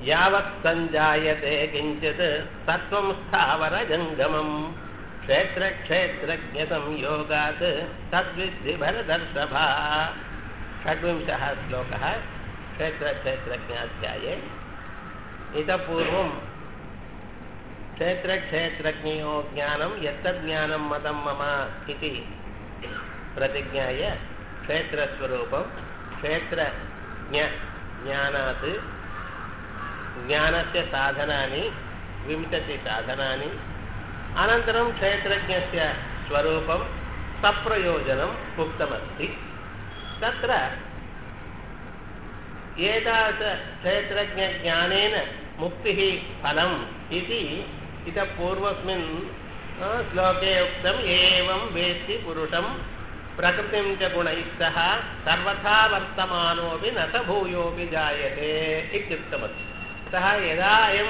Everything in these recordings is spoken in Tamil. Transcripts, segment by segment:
யாவத் சஞ்சாயதே கிஞ்சித் சத்வம் ஸ்தாவர ஜங்கமம் க்ஷேத்திர க்ஷேத்திரஜ சம்யோகாத் தத்வித்தி பரதர்ஷபா षड्विंशः श्लोकः क्षेत्रक्षेत्रज्ञाध्याये इतः पूर्वं क्षेत्रक्षेत्रज्ञयो ज्ञानं यत्तज्ज्ञानं मतं मम इति प्रतिज्ञाय क्षेत्रस्वरूपं क्षेत्रज्ञ ज्ञानात् ज्ञानस्य साधनानि विंशतिसाधनानि अनन्तरं क्षेत्रज्ञस्य स्वरूपं सप्रयोजनम् उक्तमस्ति तत्र एतादृशक्षेत्रज्ञज्ञानेन मुक्तिः फलम् इति इतः पूर्वस्मिन् श्लोके उक्तम् एवं वेत्ति पुरुषं प्रकृतिं च गुणैः सह सर्वथा वर्तमानोऽपि न स भूयोऽपि जायते इत्युक्तमस्ति अतः यदा अयं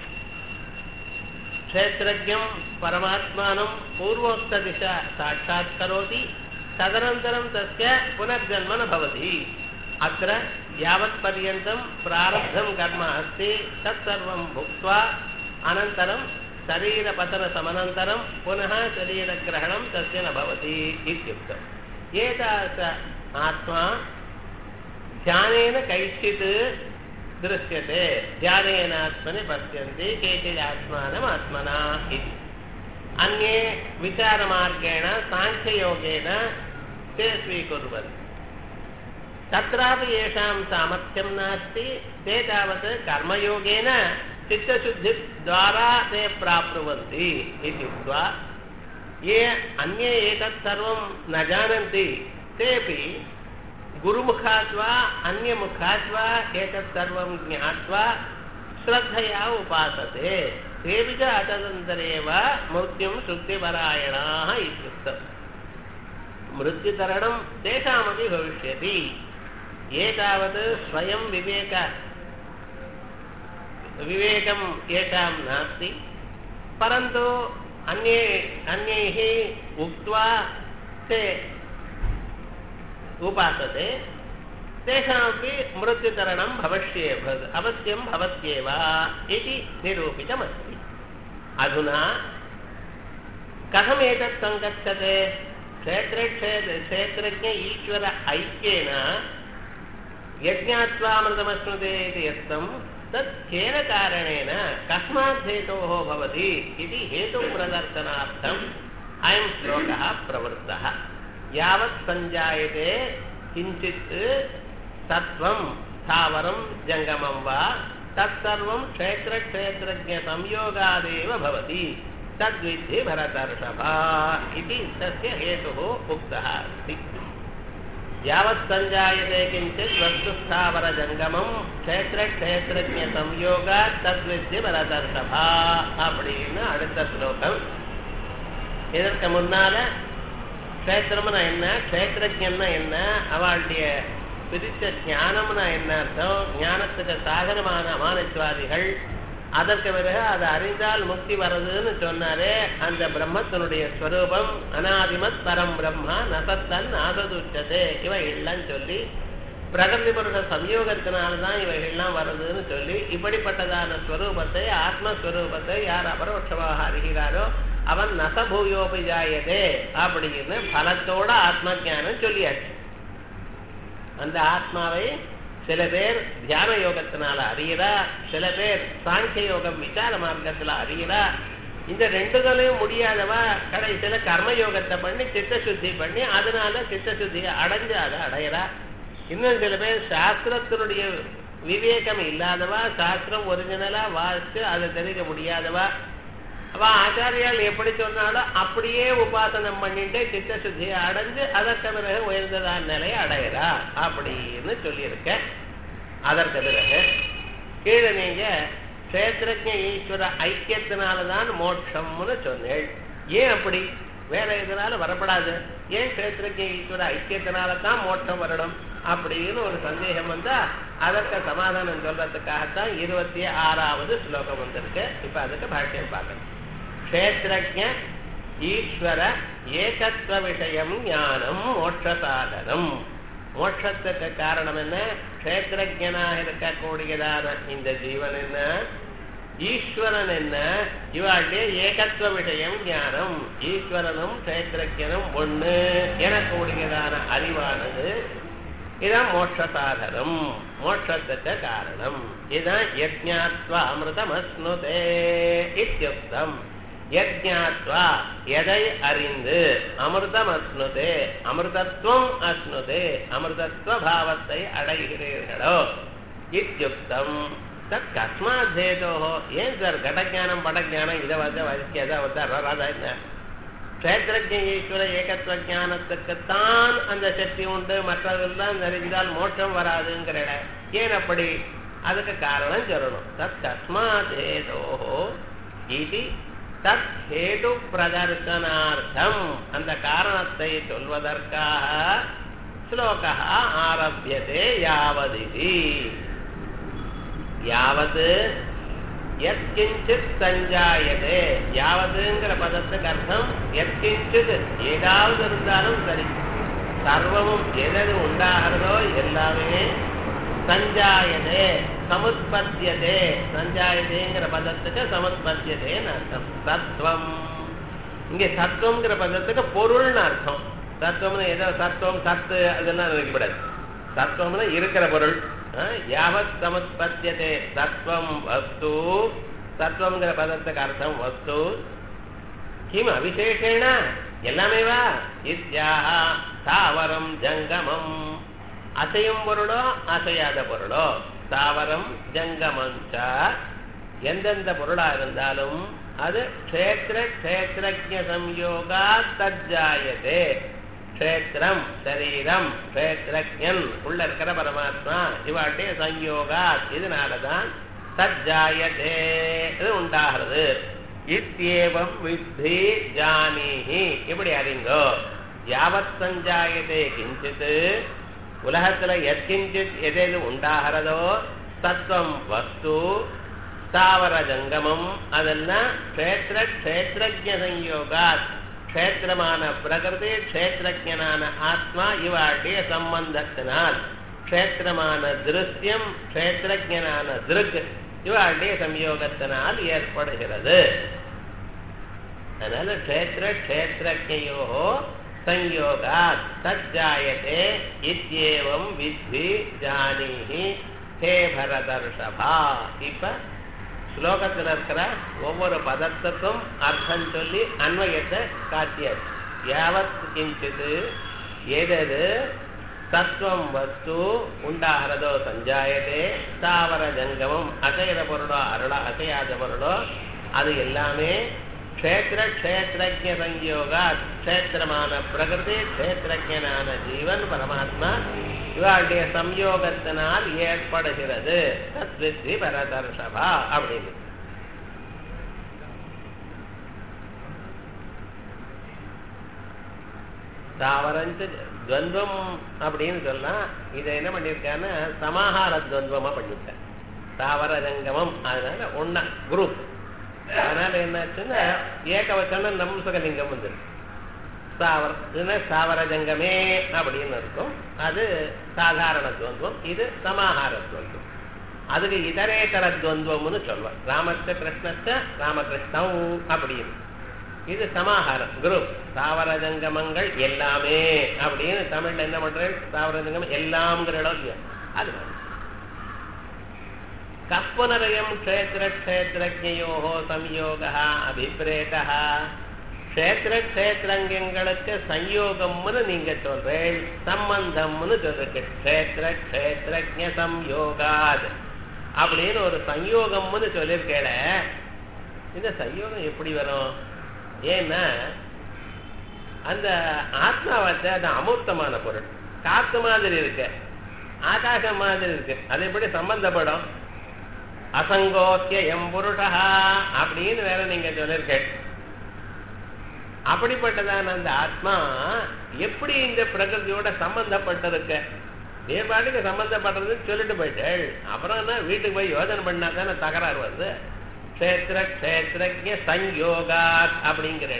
क्षेत्रज्ञं परमात्मानं पूर्वोक्तदिशा साक्षात्करोति तदनन्तरं तस्य पुनर्जन्म न भवति अत्र यावत्पर्यन्तं प्रारब्धं कर्म अस्ति तत्सर्वं भुक्त्वा अनन्तरं शरीरपतनसमनन्तरं पुनः शरीरग्रहणं तस्य न भवति इत्युक्तम् एतादृश आत्मा ध्यानेन कैश्चित् दृश्यते ध्यानेन आत्मनि पश्यन्ति केचित् आत्मानम् आत्मना इति अन्ये विचारमार्गेण साङ्ख्ययोगेन ते स्वीकुर्वन्ति तत्रापि येषां सामर्थ्यं नास्ति ते तावत् कर्मयोगेन चित्तशुद्धिद्वारा ते प्राप्नुवन्ति इति उक्त्वा ये अन्ये एतत् सर्वं न जानन्ति तेपि गुरुमुखात् वा अन्यमुखात् वा एतत् सर्वं ज्ञात्वा श्रद्धया उपासते तेऽपि च तदनन्तरेव मृत्युं शुद्धिपरायणाः इत्युक्तम् मृत्युतरणं तेषामपि भविष्यति एतावत् स्वयं विवेक विवेकं येषां नास्ति परन्तु अन्ये अन्यैः उक्त्वा ते उपासते तेषामपि मृत्युतरणं भविष्ये अवश्यं भवत्येव इति निरूपितमस्ति अधुना कथमेतत् सङ्गच्छते क्षेत्रे क्षेत्र क्षेत्रज्ञ ईश्वर ऐक्येन यज्ञात्वामृतमश्नुते इति यत्तं तत् केन कारणेन कस्मात् हेतोः भवति इति हेतुप्रदर्शनार्थम् अयं श्लोकः प्रवृत्तः यावत् सञ्जायते किञ्चित् सत्त्वं स्थावरं जङ्गमं वा तत्सर्वं क्षेत्रक्षेत्रज्ञसंयोगादेव भवति तद्विद्धि भरतर्षभा इति तस्य हेतुः उक्तः अस्ति यावत् सञ्जायते किञ्चित् वस्तुस्थावरजङ्गमं क्षेत्रक्षेत्रज्ञसंयोगात् तद्विद्धि भरतर्षभா அப்படின்னு அடுத்த ஸ்லோகம் இதற்கு முன்னால க்ஷேத்திரம்னா என்ன க்ஷேத்திரஜன்னா என்ன அவளுடைய பிரித்த ஞானம்னா என்ன அர்த்தம் ஞானத்துக்கு சாகரமான அமானச்சுவாதிகள் அதற்கு பிறகு அதை அறிந்தால் முக்தி வருதுன்னு சொன்னாரே அந்த பிரம்மத்தினுடைய ஸ்வரூபம் அனாதிமத் பரம் பிரம்மா நசத்தன் ஆததுச்சதே இவைகள்லாம் சொல்லி பிரகதி புருஷ சம்யோகத்தினால்தான் இவைகள்லாம் வருதுன்னு சொல்லி இப்படிப்பட்டதான ஸ்வரூபத்தை ஆத்மஸ்வரூபத்தை யார் அபரோட்சமாக அறிகிறாரோ அவன் நசபூயோபிஜாயதே அப்படின்னு பலத்தோட ஆத்ம ஜானம் சொல்லியாச்சு அந்த ஆத்மாவை சில பேர் தியான யோகத்தினால அறிகிறா சில பேர் சாங்கிய யோகம் விசார மார்க்கத்துல அறிகிறா இந்த ரெண்டுகளையும் முடியாதவா கடைசியில கர்மயோகத்தை பண்ணி சித்தசுத்தி பண்ணி அதனால சித்தசுத்தியை அடைஞ்சு அதை அடையிறா இன்னும் சில பேர் சாஸ்திரத்தினுடைய விவேகம் இல்லாதவா சாஸ்திரம் ஒரிஜினலா வாசிச்சு அதை தெரிவிக்க முடியாதவா அவ ஆச்சாரியால் எப்படி சொன்னாலும் அப்படியே உபாசனம் பண்ணிட்டு சித்தசுத்தியை அடைஞ்சு அதற்கு பிறகு உயர்ந்ததான நிலையை அடையிறா அப்படின்னு சொல்லியிருக்க அதற்கு பிறகு கீழே நீங்க கஷேத்திரஜ ஈஸ்வர ஐக்கியத்தினாலதான் மோட்சம்னு சொன்னேள் ஏன் அப்படி வேற எதனால வரப்படாது ஏன் கஷேத்திரஜ ஈஸ்வர ஐக்கியத்தினால தான் மோட்சம் வரணும் அப்படின்னு ஒரு சந்தேகம் வந்தா அதற்கு சமாதானம் சொல்றதுக்காகத்தான் இருபத்தி ஆறாவது ஸ்லோகம் வந்திருக்கு இப்ப அதுக்கு பாஷ்யம் பார்க்கணும் க்ஷேத்திரஜ ஈஸ்வர ஏகத்துவ விஷயம் ஞானம் மோட்ச சாதனம் மோட்சத்துக்கு காரணம் என்ன க்ஷேத்திரஜனாக இருக்கக்கூடியதான இந்த ஜீவன் என்ன ஈஸ்வரன் என்ன இவாளுடைய ஏகத்துவ விஷயம் ஞானம் ஈஸ்வரனும் க்ஷேத்திரஜனும் ஒண்ணு எனக்கூடியதான அறிவானது இதான் மோட்ச சாதனம் மோட்சத்துக்கு காரணம் இதான் யஜ்ஞாத்வா அமிர்தம் அஸ்னுதே இத்தியுக்தம் யஜ்ஞாத்வா எதை அறிந்து அமிர்தம் அஸ்னுதே அமிர்தத்துவம் அஸ்னுதே அமிர்தத்துவ பாவத்தை அடைகிறீர்களோ இத்தியுக்தம் தத் கஸ்மாத் ஹேதோ ஏன் சார் கடஜானம் படஜானம் இதை வந்து வச்சு அதை வந்து ராதா என்ன க்ஷேத்திரஜ ஈஸ்வர ஏகத்துவ ஞானத்துக்குத்தான் அந்த சக்தி உண்டு மற்றதெல்லாம் தெரிந்தால் மோட்சம் வராதுங்கிற இடம். ஏன் அப்படி அதுக்கு காரணம் சொல்லணும் தத் கஸ்மாத் ஹேதோ இது தத் ஹேது பிரதர்சனார்த்தம் அந்த காரணத்தை சொல்வதற்காக ஸ்லோகா ஆரம்பியதே யாவதிதி யாவது எத்கிஞ்சித் சஞ்சாயதே யாவதுங்கிற பதத்துக்கு அர்த்தம் எத்கிஞ்சித் ஏதாவது இருந்தாலும் சரி சர்வமும் எதது உண்டாகிறதோ எல்லாமே சஞ்சாயதே சமுத்பத்தியதே சஞ்சாயதேங்கிற பதத்துக்கு சமுத்பத்தியதேன்னு அர்த்தம் சத்வம் இங்க சத்துவம்ங்கிற பதத்துக்கு பொருள்னு அர்த்தம் சத்துவம்னு ஏதோ சத்துவம் சத்து அதெல்லாம் நினைக்கப்படாது சத்துவம்னா இருக்கிற பொருள் அஹ், யாவத் சமுத்பத்தியதே சத்வம் வஸ்து சத்வம்ங்கிற பதத்துக்கு அர்த்தம் வஸ்து கிம் அவிசேஷேண எல்லாமே வா இத்யாக தாவரம் ஜங்கமம் அசையும் பொருளோ அசையாத பொருளோ தாவரம் ஜங்கமம் ச எந்தெந்த பொருளா இருந்தாலும் அது க்ஷேத்திர க்ஷேத்திரஜ சம்யோகா தஜ்ஜாயதே க்ஷேத்திரம் சரீரம் க்ஷேத்திரஜன் உள்ள இருக்கிற பரமாத்மா இவாளுடைய சம்யோகா இதனாலதான் தஜ்ஜாயதே இது உண்டாகிறது இத்தியேவம் வித்தி ஜானீஹி இப்படி அறிங்கோ யாவத் சஞ்சாயதே கிஞ்சித் உலகத்துல எத்கிஞ்சித் எதெது உண்டாகிறதோ தத்துவம் வஸ்து ஸ்தாவர ஜங்கமம் அதெல்லாம் க்ஷேத்திர க்ஷேத்திரஜ சம்யோகா க்ஷேத்திரமான பிரகிருதி க்ஷேத்திரஜனான ஆத்மா இவாளுடைய சம்பந்தத்தினால் க்ஷேத்திரமான திருஷ்யம் க்ஷேத்திரஜனான திருக் இவாளுடைய சம்யோகத்தினால் ஏற்படுகிறது அதனால க்ஷேத்திர க்ஷேத்திரஜயோ சம்யோகா தஜ்ஜாயதே இத்யேவம் வித்வி ஜானீஹி ஹே பரதர்ஷபா இப்ப ஸ்லோகத்தில் இருக்கிற ஒவ்வொரு பதத்துக்கும் அர்த்தம் சொல்லி அன்வயத்தை காட்டியாச்சு யாவத் கிஞ்சிது எதது தத்துவம் வஸ்து உண்டாகிறதோ சஞ்சாயதே தாவர ஜங்கமம் அசைகிற பொருளோ அருளோ அசையாத பொருளோ அது எல்லாமே க்ஷேத்திர க்ஷேத்திரஜ சங்கயோகா க்ஷேத்திரமான பிரகிருதி க்ஷேத்திரஜனான ஜீவன் பரமாத்மா இவாளுடைய சம்யோகத்தினால் ஏற்படுகிறது தத்வித்தி பரதர்ஷபா அப்படின்னு தாவரஞ்ச துவந்தம் அப்படின்னு சொன்னா இதை என்ன பண்ணியிருக்கான்னா சமாஹார துவந்தமா பண்ணியிருக்கேன் தாவர ஜங்கமம் அதனால ஒன்னா குரூப் அதனால என்னாச்சுன்னா ஏகவச்சனம் நம்சகலிங்கம் வந்து ஸ்தாவர இதுனா ஸ்தாவர ஜங்கமே அப்படின்னு இருக்கும் அது சாதாரண துவந்தம் இது சமாஹார துவந்தம் அதுக்கு இதரேதர துவந்தம்னு சொல்லுவோம் ராமஸ்த கிருஷ்ணஸ்த ராமகிருஷ்ணம் அப்படின்னு இது சமாஹாரம் குரூப் தாவர ஜங்கமங்கள் எல்லாமே அப்படின்னு தமிழ்ல என்ன பண்றேன் தாவர ஜங்கம் எல்லாம்ங்கிற இடம் இல்லையா அது மாதிரி கப்புனரயம் க்ஷேத்திர க்ஷேத்திரஜோ சம்யோக அபிப்பிரேதா க்ஷேத்திர க்ஷேத்திரங்களுக்கு சம்யோகம்னு நீங்க சொல்றேன் சம்பந்தம்னு சொல்றீங்க க்ஷேத்திர க்ஷேத்திரஜ சம்யோகாத் அப்படின்னு ஒரு சம்யோகம்னு சொல்லியிருக்கேட இந்த சம்யோகம் எப்படி வரும் ஏன்னா அந்த ஆத்மாவத்தை அது அமூர்த்தமான பொருள் காத்து மாதிரி இருக்கு ஆகாசம் மாதிரி இருக்கு அது எப்படி சம்பந்தப்படும் அசங்கோக்கிய எம்புருஷா அப்படின்னு வேற நீங்க சொல்லிருக்கேன் அப்படிப்பட்டதான அந்த ஆத்மா எப்படி இந்த பிரகிருதியோட சம்பந்தப்பட்டிருக்க வேறுபாட்டுக்கு சம்பந்தப்படுறதுன்னு சொல்லிட்டு போயிட்டேள் அப்புறம் என்ன வீட்டுக்கு போய் யோஜனை பண்ணா தானே தகராறு வருது க்ஷேத்திர க்ஷேத்திரஜ சம்யோகாத் அப்படிங்கிற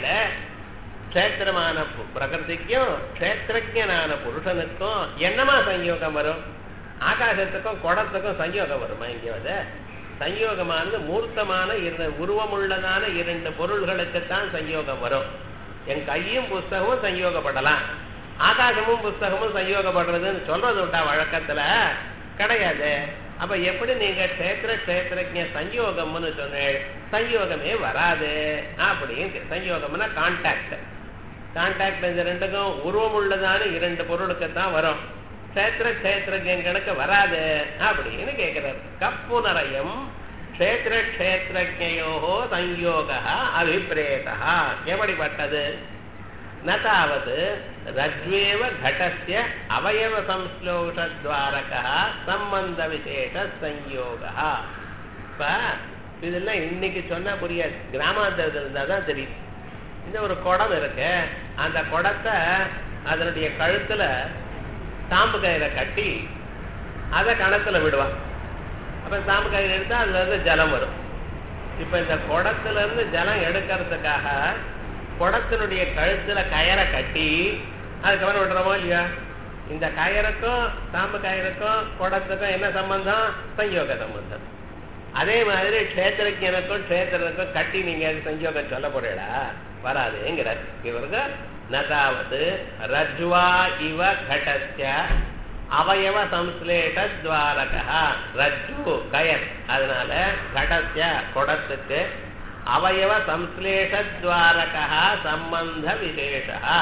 க்ஷேத்திரமான பிரகிருதிக்கும் க்ஷேத்திரஜனான புருஷனுக்கும் என்னமா சம்யோகம் வரும் ஆகாசத்துக்கும் குடத்துக்கும் சங்கயோகம் வருமா இங்கே வந்து சங்கயோகமானது மூர்த்தமான இரு உருவமுள்ளதான இரண்டு பொருள்களுக்குத்தான் சங்கயோகம் வரும் என் கையும் புஸ்தகமும் சங்கயோகப்படலாம் ஆகாசமும் புஸ்தகமும் சங்கயோகப்படுறதுன்னு சொல்றது விட்டா வழக்கத்துல கிடையாது அப்ப எப்படி நீங்க கஷேத்திர கஷேத்திரஜ சங்கயோகம்னு சொன்னேன் சங்கயோகமே வராது அப்படின்னு சங்கயோகம்னா கான்டாக்ட் கான்டாக்ட் இந்த ரெண்டுக்கும் உருவம் உள்ளதான இரண்டு பொருளுக்கு தான் வரும் கஷேத்திர கஷேத்திரஜங்களுக்கு வராது அப்படின்னு கேட்கிறார் கப்புனரயம் கஷேத்திர கஷேத்திரஜோ சங்கயோக அபிப்பிரேதா எப்படிப்பட்டது ந தாவது ரஜ்வேவ கடஸ்ய அவயவ சம்ஸ்லோஷத்வாரக சம்பந்த விசேஷ சங்கயோகா இப்ப இதெல்லாம் இன்னைக்கு சொன்னா புரியாது கிராமாந்தரத்தில் இருந்தா தான் தெரியும் இந்த ஒரு குடம் இருக்கு அந்த குடத்தை அதனுடைய கழுத்துல தாம்பு கயிறை கட்டி அதை கணத்துல விடுவான் அப்ப தாம்பு கயிறு எடுத்தா அதுல இருந்து ஜலம் வரும் இப்ப இந்த குடத்துல இருந்து ஜலம் எடுக்கிறதுக்காக குடத்தினுடைய கழுத்துல கயரை கட்டி அதுக்கப்புறம் விடுறோமோ இல்லையா இந்த கயருக்கும் தாம்பு கயருக்கும் குடத்துக்கும் என்ன சம்பந்தம் சங்கயோக சம்பந்தம் அதே மாதிரி க்ஷேத்திரஜனுக்கும் க்ஷேத்திரனுக்கும் கட்டி நீங்க சங்கயோகம் சொல்ல போறீங்களா வராதுங்கிறார் இவருக்கு நதாவது ரஜ்வா இவ கடஸ்ய அவயவ சம்ஸ்லேஷ துவாரகா ரஜ்ஜு கயர் அதனால கடஸ்ய குடத்துக்கு அவயவ சம்ஸ்லேஷ துவாரகா சம்பந்த விசேஷா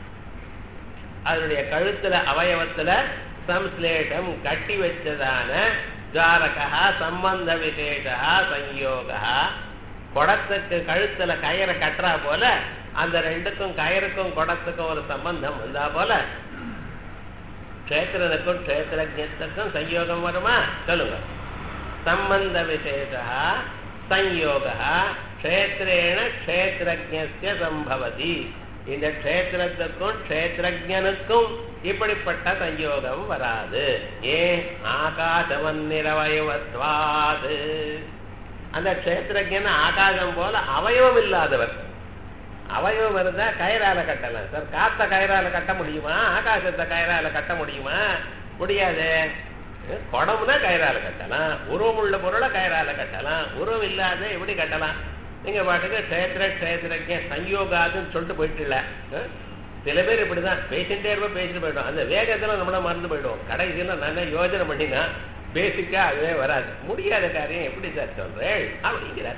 அதனுடைய கழுத்துல அவயவத்துல சம்ஸ்லேஷம் கட்டி வச்சதான துவாரகா சம்பந்த விசேஷா சங்கயோகா குடத்துக்கு கழுத்துல கயிறை கட்டுறா போல அந்த ரெண்டுக்கும் கயிறுக்கும் குடத்துக்கும் ஒரு சம்பந்தம் வந்தா போல கஷேத்திரனுக்கும் கஷேத்திரஜத்துக்கும் சங்கயோகம் வருமா சொல்லுங்க சம்பந்த விசேஷா சங்கயோகா க்ஷேத்திரேண க்ஷேத்திரஜ்ய சம்பவதி இந்த க்ஷேத்திரத்துக்கும் க்ஷேத்திரஜனுக்கும் இப்படிப்பட்ட சங்கயோகம் வராது ஏன் ஆகாசவன் நிறவயவத்வாது அந்த க்ஷேத்திரஜன் ஆகாசம் போல அவயவம் இல்லாதவர் அவயவம் இருந்தா கயிறால கட்டலாம் சார் காத்த கயிறால கட்ட முடியுமா ஆகாசத்தை கயிறால கட்ட முடியுமா முடியாது குடம்னா கயிறால கட்டலாம் உருவம் உள்ள பொருளை கயிறால கட்டலாம் உருவம் இல்லாத எப்படி கட்டலாம் நீங்க பாட்டுக்கு க்ஷேத்திர க்ஷேத்திரஜ சங்கயோகாதுன்னு சொல்லிட்டு போயிட்டுல சில பேர் இப்படிதான் பேசிட்டே இருப்போம் பேசிட்டு போயிடும் அந்த வேகத்துல நம்மள மறந்து போயிடுவோம் கடைசியில நல்லா யோஜனை பண்ணினா பேசிக்கா அதுவே வராது முடியாத காரியம் எப்படி சார் சொல்றேன் அப்படிங்கிறார்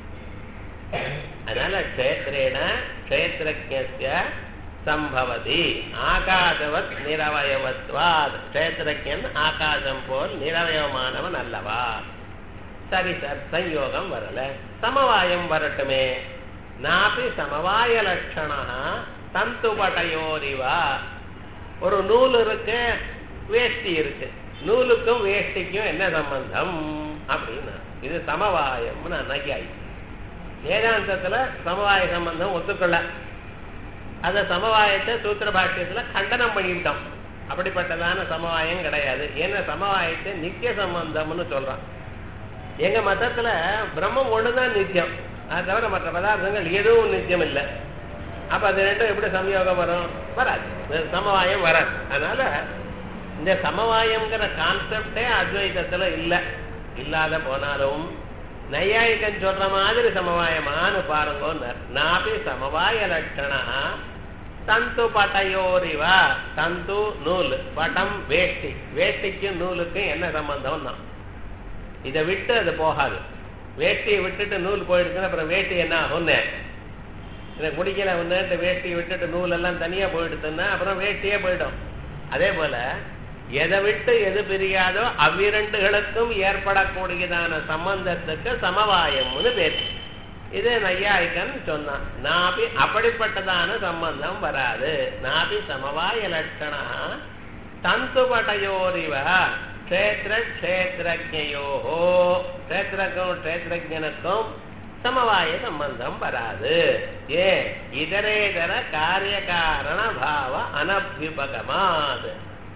அதனால க்ஷேத்திரேன க்ஷேத்திரஜ்ய சம்பவதி ஆகாசவத் நிரவயவத்வாத் க்ஷேத்திரஜன் ஆகாசம் போல் நிரவயமானவன் அல்லவா சரி சார் சம்யோகம் வரல சமவாயம் வரட்டுமே நாபி சமவாய லட்சணா தந்துபடையோரிவா ஒரு நூல் இருக்கு வேஷ்டி இருக்கு நூலுக்கும் வேஷ்டிக்கும் என்ன சம்பந்தம் அப்படின்னா இது சமவாயம்னு அன்னைக்கு ஆயிடுச்சு வேதாந்தத்துல சமவாய சம்பந்தம் ஒத்துக்கொள்ள அத சமவாயத்தை சூத்திர பாஷ்யத்துல கண்டனம் பண்ணிவிட்டோம் அப்படிப்பட்டதான சமவாயம் கிடையாது ஏன்னா சமவாயத்தை நித்திய சம்பந்தம்னு சொல்றான் எங்க மதத்துல பிரம்மம் ஒண்ணுதான் நித்தியம் அது தவிர மற்ற பதார்த்தங்கள் எதுவும் நித்தியம் இல்லை அப்ப அது ரெண்டும் எப்படி சமயோகம் வரும் வராது சமவாயம் வராது அதனால இந்த சமவாயம்ங்கிற கான்செப்டே அத்வைதத்துல இல்ல இல்லாத போனாலும் நையாயிகன் சொல்ற மாதிரி சமவாயமானு பாருங்க நாபி சமவாய லட்சணா தந்து பட்டையோரிவா தந்து நூல் பட்டம் வேஷ்டி வேஷ்டிக்கும் நூலுக்கும் என்ன சம்பந்தம் தான் இதை விட்டு அது போகாது வேட்டியை விட்டுட்டு நூல் போயிடுச்சுன்னா அப்புறம் வேட்டி என்ன ஆகும்னு எனக்கு பிடிக்கல ஒன்று வேட்டியை விட்டுட்டு நூல் எல்லாம் தனியா போயிடுச்சுன்னா அப்புறம் வேட்டியே போயிடும் அதே போல எதை விட்டு எது பிரியாதோ அவ்விரண்டுகளுக்கும் ஏற்படக்கூடியதான சம்பந்தத்துக்கு சமவாயம்னு பேர் இது நையாயிக்கன் சொன்னான் நாபி அப்படிப்பட்டதான சம்பந்தம் வராது நாபி சமவாய லட்சணா தந்துபடையோரிவ க்ஷேத்திர க்ஷேத்திரஜோஹோ க்ஷேத்திரக்கும் க்ஷேத்திரஜனுக்கும் சமவாய சம்பந்தம் வராது ஏன் இதரேதர காரிய காரண பாவ அனபியுபகமாது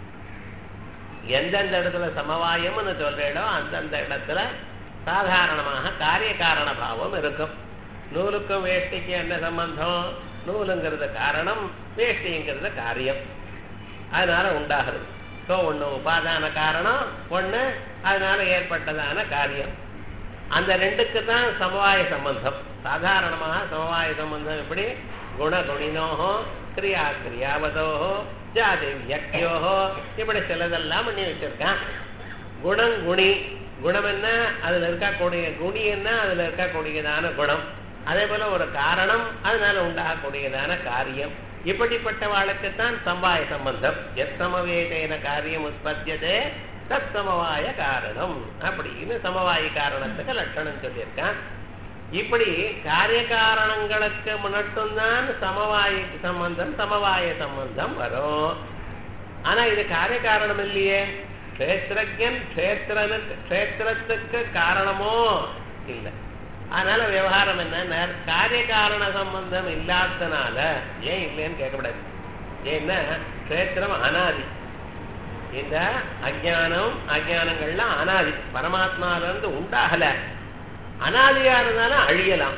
எந்தெந்த இடத்துல சமவாயம்னு சொல்றேடோ அந்தந்த இடத்துல சாதாரணமாக காரிய காரண பாவம் இருக்கும் நூலுக்கும் வேஷ்டிக்கும் என்ன சம்பந்தம் நூலுங்கிறது காரணம் வேஷ்டிங்கிறது காரியம் அதனால உண்டாகிறது ஸோ ஒண்ணு உபாதான காரணம் ஒண்ணு அதனால ஏற்பட்டதான காரியம் அந்த ரெண்டுக்கு தான் சமவாய சம்பந்தம் சாதாரணமாக சமவாய சம்பந்தம் எப்படி குணகுணினோஹோ கிரியா கிரியாவதோஹோ ஜாதி வியக்தியோஹோ இப்படி சிலதெல்லாம் பண்ணி வச்சிருக்கான் குணம் குணி குணம் என்ன அதுல இருக்கக்கூடிய குணி என்ன அதுல இருக்கக்கூடியதான குணம் அதே போல ஒரு காரணம் அதனால உண்டாகக்கூடியதான காரியம் இப்படிப்பட்டவாளுக்குத்தான் சம்பாய சம்பந்தம் எத்தமவேதேன காரியம் உற்பத்தியதே தத் சமவாய காரணம் அப்படின்னு சமவாய காரணத்துக்கு லட்சணம் சொல்லியிருக்கான் இப்படி காரிய காரணங்களுக்கு மட்டும்தான் சமவாய சம்பந்தம் சமவாய சம்பந்தம் வரும் ஆனா இது காரிய காரணம் இல்லையே கஷேத்திரஜன் கஷேத்திரனுக்கு கஷேத்திரத்துக்கு காரணமோ இல்லை அதனால விவகாரம் என்ன காரிய காரண சம்பந்தம் இல்லாதனால ஏன் இல்லைன்னு கேட்கக்கூடாது ஏன்னா கஷேத்திரம் அனாதி இந்த அஜானம் அஜானங்கள்லாம் அனாதி பரமாத்மால இருந்து உண்டாகல அனாதியா இருந்தாலும் அழியலாம்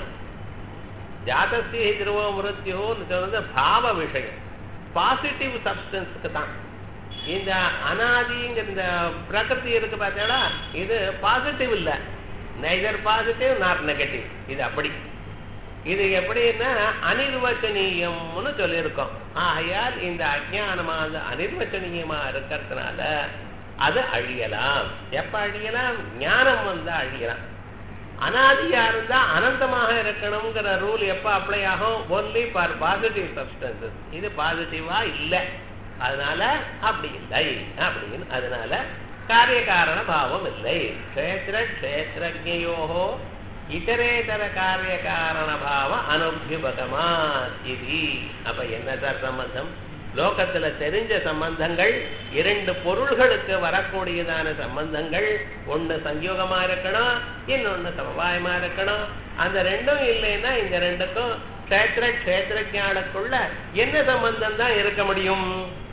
ஜாதஸ்தி திருவோ மிருத்யோன்னு சொல்றது பாவ விஷயம் பாசிட்டிவ் சப்ஸ்டன்ஸுக்கு தான் இந்த அனாதிங்கிற இந்த பிரகிருதி இருக்கு பார்த்தீங்களா இது பாசிட்டிவ் இல்ல நைதர் பாசிட்டிவ் நாட் நெகட்டிவ் இது அப்படி இது எப்படின்னா அனிர்வச்சனீயம்னு சொல்லியிருக்கோம் ஆகையால் இந்த அஜானமாக அனிர்வச்சனீயமா இருக்கிறதுனால அது அழியலாம் எப்ப அழியலாம் ஞானம் வந்தா அழியலாம் அனாதியா இருந்தா அனந்தமாக இருக்கணுங்கிற ரூல் எப்ப அப்ளை ஆகும் ஒன்லி ஃபார் பாசிட்டிவ் சப்ஸ்டன்சஸ் இது பாசிட்டிவா இல்லை அதனால அப்படி இல்லை அப்படின்னு அதனால காரிய காரண பாவம் இல்லை க்ஷேத்திர க்ஷேத்திரஜோஹோ இதரேதர காரிய காரண பாவ அனுபியுபகமா இது அப்ப என்ன சார் சம்பந்தம் லோகத்துல தெரிஞ்ச சம்பந்தங்கள் இரண்டு பொருள்களுக்கு வரக்கூடியதான சம்பந்தங்கள் ஒண்ணு சங்கயோகமா இருக்கணும் இன்னொன்னு சமவாயமா இருக்கணும் அந்த ரெண்டும் இல்லைன்னா இந்த ரெண்டுக்கும் கஷேத்திர கஷேத்திரஜானுக்குள்ள என்ன சம்பந்தம் தான் இருக்க முடியும்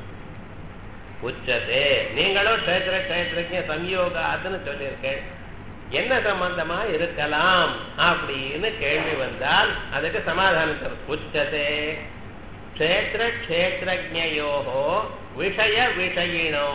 உச்சதே நீங்களும் கஷேத்திர கஷேத்திரஜ சம்யோகாத்துன்னு சொல்லியிருக்கேன் என்ன சம்பந்தமா இருக்கலாம் அப்படின்னு கேள்வி வந்தால் அதுக்கு சமாதானம் தரும் உச்சதே க்ஷேத்திர க்ஷேத்திரஜோஹோ விஷய விஷயினோ